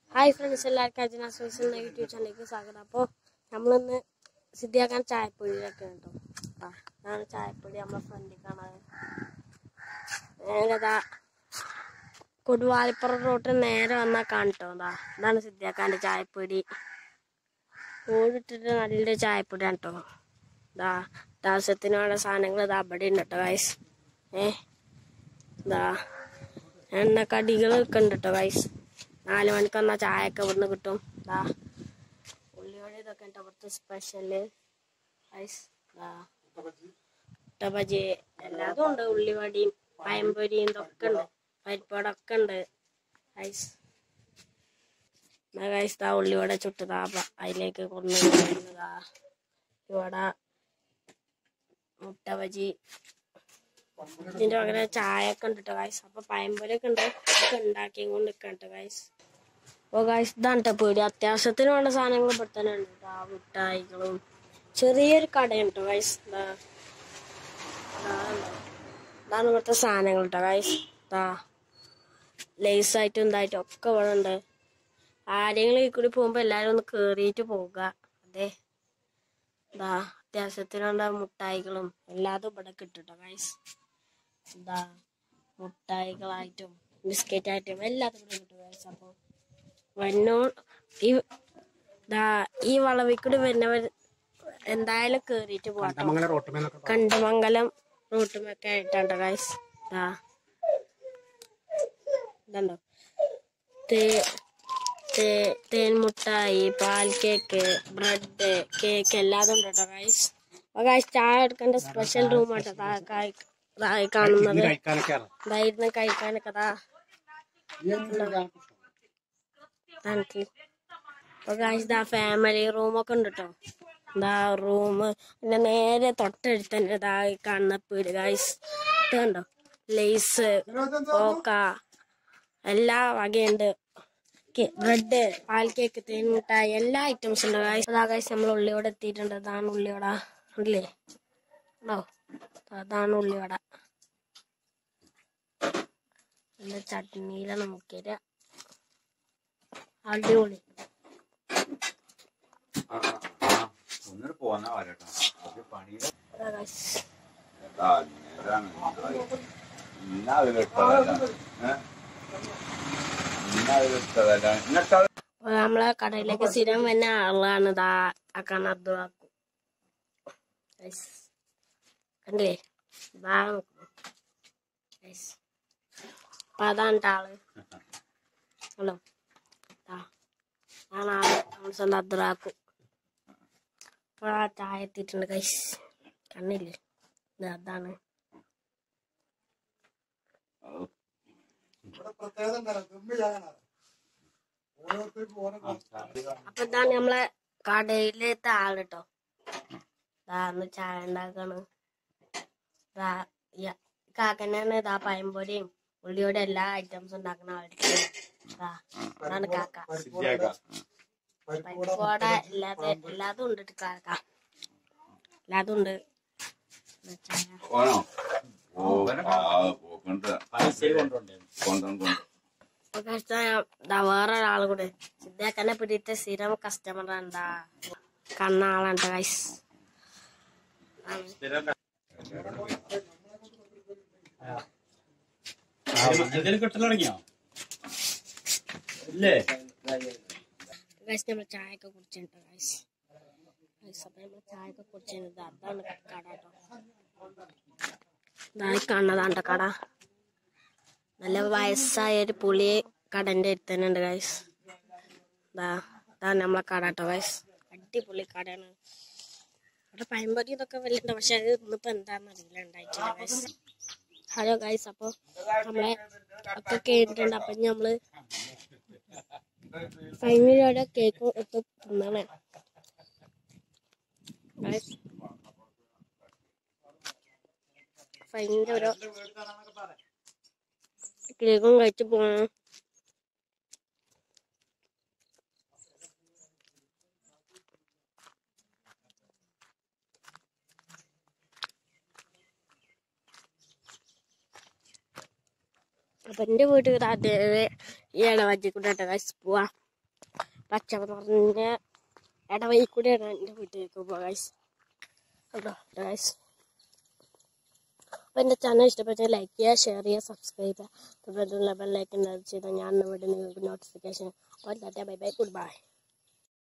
Hi friends എല്ലാവർക്കും അജന സോയ്സ് എന്ന YouTube ചാനലിലേക്ക് സ്വാഗതം അപ്പോൾ നമ്മളിന്ന് സിദ്ധിയാക്കാൻ ചായപ്പൊടിയിലൊക്കെ കേട്ടോ ആ ഇതാണ് ചായപ്പൊടി നമ്മളെ ഫ്രണ്ടിൽ കാണാൻ നേരതാ കൊടുവാലിപ്പുറം റോട്ട് നേരെ വന്നാൽ കാണിട്ടോ എന്താ ഇതാണ് സിദ്ധിയാക്കാൻ്റെ ചായപ്പൊടി ഓടിട്ടിട്ട് നല്ല ചായപ്പൊടിയാണ് കേട്ടോ ഇതാ ദാസത്തിനുള്ള സാധനങ്ങൾ ഇതാ അവിടെ ഉണ്ട് കേട്ടോ ഗൈസ് ഏ ഇതാ എണ്ണക്കടികളൊക്കെ ഉണ്ട് കേട്ടോ ഗൈസ് നാല് മണിക്ക് വന്നാൽ ചായയൊക്കെ ഇവിടുന്ന് കിട്ടും ദാ ഉള്ളിവട ഇതൊക്കെ ഉണ്ട് അവിടുത്തെ സ്പെഷ്യല് ഐസ് ദാ മുട്ട ബജി എല്ലാതും ഉണ്ട് ഉള്ളിവടിയും പയമ്പൊരിയും ഇതൊക്കെ ഉണ്ട് പരിപ്പടൊക്കെ ഉണ്ട് ഐസ് എന്നാ ഗൈസ് ദാ ഉള്ളിവട ചുട്ടതാ പ- അതിലേക്ക് കൊണ്ടുവന്നതാ ഇവിടെ മുട്ട ബജി ഇതിന്റെ പകരം ചായ ഒക്കെ ഉണ്ട് കേട്ടോ ഗൈസ് അപ്പൊ പയമ്പൊരിയൊക്കെ ഉണ്ട് ഒക്കെ ഉണ്ടാക്കി കൊണ്ട് നിൽക്കാം കേട്ടോ ഗൈസ് അപ്പോൾ ഗൈസ് ഇതാണ് കേട്ടോ പേടി അത്യാവശ്യത്തിന് വേണ്ട സാധനങ്ങൾ ഇവിടെ തന്നെ ഉണ്ട് കേട്ടോ ആ മിഠായികളും ചെറിയൊരു കടയുണ്ട് കേട്ടോ ഗൈസ് ഇതാ ഇതാ ഉണ്ടോ. ഇതാണ് ഇവിടുത്തെ സാധനങ്ങൾ കേട്ടോ ഗൈസ് ഇതാ ലേസായിട്ടും ഇതായിട്ടും ഒക്കെ ഇവിടെ ഉണ്ട് ആരെങ്കിലും ഈ കൂടി പോകുമ്പോൾ എല്ലാവരും ഒന്ന് കേറിയിട്ട് പോവുക അതെ ഇതാ അത്യാവശ്യത്തിനുള്ള മുട്ടായികളും എല്ലാതും ഇവിടെ കിട്ടും കേട്ടോ ഗൈസ് എന്താ മുട്ടായികളായിട്ടും ബിസ്ക്കറ്റ് ആയിട്ടും എല്ലാതും കൂടി കിട്ടും ഗൈസ് അപ്പോൾ വന്നോ ഈ ദാ ഈ വളവിക്കൂടി വരുന്നവർ എന്തായാലും കേറിയിട്ട് പോവാട്ടോ കണ്ടമംഗലം റോട്ടുമേന്നൊക്കെ കണ്ടമംഗലം റൂട്ടുമൊക്കെ ആയിട്ടാണ് ഗൈസ് ദാ ഇതുണ്ടോ തേ തേ തേൻമുട്ടായി പാൽ കേക്ക് ബ്രെഡ് കേക്ക് എല്ലാതും ഉണ്ട് കേട്ടോ ഗൈസ് അപ്പോൾ ഗൈസ് ചായ എടുക്കേണ്ട സ്പെഷ്യൽ റൂം ആട്ടോ താഴെ താഴെ കാണുന്നത് കഴിക്കാനൊക്കെയാണ് ഇതായിരുന്നു കഴിക്കാനൊക്കെ ദാ തണുത്തി അപ്പൊ ഗായ്സ് ദാ ഫാമിലി റൂമൊക്കെ ഉണ്ട് കേട്ടോ എന്താ റൂം പിന്നെ നേരെ തൊട്ടടുത്ത് തന്നെ ഇതാ ഈ കാണുന്ന പീട് ഗായ്സ് ഇത് കണ്ടോ ലേസ് കോക്ക എല്ലാ വകയുണ്ട് ബ്രെഡ് പാൽ കേക്ക് തേൻമുട്ടായി എല്ലാ ഐറ്റംസ് ഉണ്ട് ഗായ്സ് അതാ ഗായ്സ് നമ്മൾ ഉള്ളിയോടെ എത്തിയിട്ടുണ്ട് അതാണ് ഉള്ളിയോട ഉണ്ടല്ലേ ഉണ്ടോ അതാണ് ഉള്ളിയോട നല്ല ചട്നിയിലാണ് മുക്കിയത് അടിപൊളി ഒന്നിട്ട് പോന്നാ വരട്ടോ ഒരു പണിയുടെ അതാ guys. ആ, നേരാണ്. ഇന്ന അതിലിട്ടതല്ല ഏ? ഇന്ന അതിലിട്ടതല്ല എന്നിട്ട് അപ്പൊ നമ്മളെ കടയിലേക്ക് സ്ഥിരം വരുന്ന ആളാണ് ഇതാ അക്കാൻ അബ്ദുള്ളാക്കു Guys. കണ്ടില്ലേ ഇതാ നോക്കൂ. Guys. അപ്പൊ അതാണ് ട്ടോ ആള് ഹലോ ആ ആണ് ആള് നമ്മുടെ സ്വന്തം അബ്ദുള്ളാക്കു അപ്പൊ ആ ചായ എത്തിയിട്ടുണ്ട് കൈസ് കണ്ണില്ലേ ഇത് അതാണ് അപ്പൊ ഇതാണ് നമ്മളെ കടയിലത്തെ ആള് കേട്ടോ ഇതാന്ന് ചായ ഉണ്ടാക്കാണ് ഇതാ ഇയ- കാക്കനാണ് ഇതാ പഴംപൊരിയും ഉള്ളിയോടെ എല്ലാ ഐറ്റംസും ഉണ്ടാക്കുന്ന ആൾക്ക് ഇതാ അതാണ് കാക്ക ശരിയാക്കാം പരിപ്പോട ഇല്ലാതെ എല്ലാതും ഉണ്ട് ട്ടോ കാക്ക എല്ലാതും ഉണ്ട് ഇതാ ചായ ഓണോ ഓ ആ പോക്കണ്ട് കൊണ്ടുണ്ട് ഇപ്പൊ കഷ്ടം ദാ വേറെ ഒരാൾ കൂടെ സിദ്ധാക്കനെ പിടിയിട്ട് സ്ഥിരം കസ്റ്റമർ എന്താ കണ്ണ ആളാണ് ഗൈസ് എന്തെങ്കിലും കിട്ടൽ തുടങ്ങിയോ ഇല്ലേ ഗൈസ് നമ്മൾ ചായ ഒക്കെ കുടിച്ചിട്ടുണ്ട് ഗൈസ് ഗൈസ് അപ്പൊ നമ്മൾ ചായ ഒക്കെ കുടിച്ചിട്ടുണ്ട് അതാണ് കട കേട്ടോ ഇതായി കാണുന്നതാണ്ട കട നല്ല വയസ്സായ ഒരു പുളി കടന്റെ അടുത്ത് തന്നെ ഉണ്ട് ഗൈസ് ഇതാ ഇതാണ് നമ്മളെ കട കേട്ടോ ഗൈസ് അടിപൊളി കടയാണ് അവിടെ പഴംപൊരി ഇതൊക്കെ വലിയ പക്ഷെ അത് ഇന്നിപ്പോ എന്താന്ന് അറിയില്ല ഉണ്ടായിട്ടില്ല ഗൈസ് ഹലോ ഗൈസ് അപ്പൊ നമ്മളെ ഒക്കെ കേട്ടിട്ടുണ്ട് അപ്പൊ ഇനി നമ്മള് ഫൈനലിയുടെ കേക്ക് എടുത്ത് തിന്നണേ ഗൈസ് ഫൈനലിന്റെ ഓരോ കേക്കും കഴിച്ച് പോണം അപ്പൊ എന്റെ വീട്ടിൽ അതേ ഈ ഇടവജ്ജി കൂടെ ഗൈസ് പോവാ പച്ച നിറഞ്ഞ ഇടവഴി കൂടെയാണ് എൻ്റെ വീട്ടിലേക്ക് പോകുക ഗൈസ് കേട്ടോ ഗൈസ് അപ്പോൾ എൻ്റെ ചാനൽ ഇഷ്ടപ്പെട്ടാൽ ലൈക്ക് ചെയ്യുക ഷെയർ ചെയ്യുക സബ്സ്ക്രൈബ് ചെയ്യുക തൊട്ടുള്ള ബെല്ലൈക്കൻ ചെയ്താൽ ഞാൻ ഇവിടെ നിങ്ങൾക്ക് നോട്ടിഫിക്കേഷൻ അപ്പോൾ ബൈ ബൈ ഗുഡ് ബൈ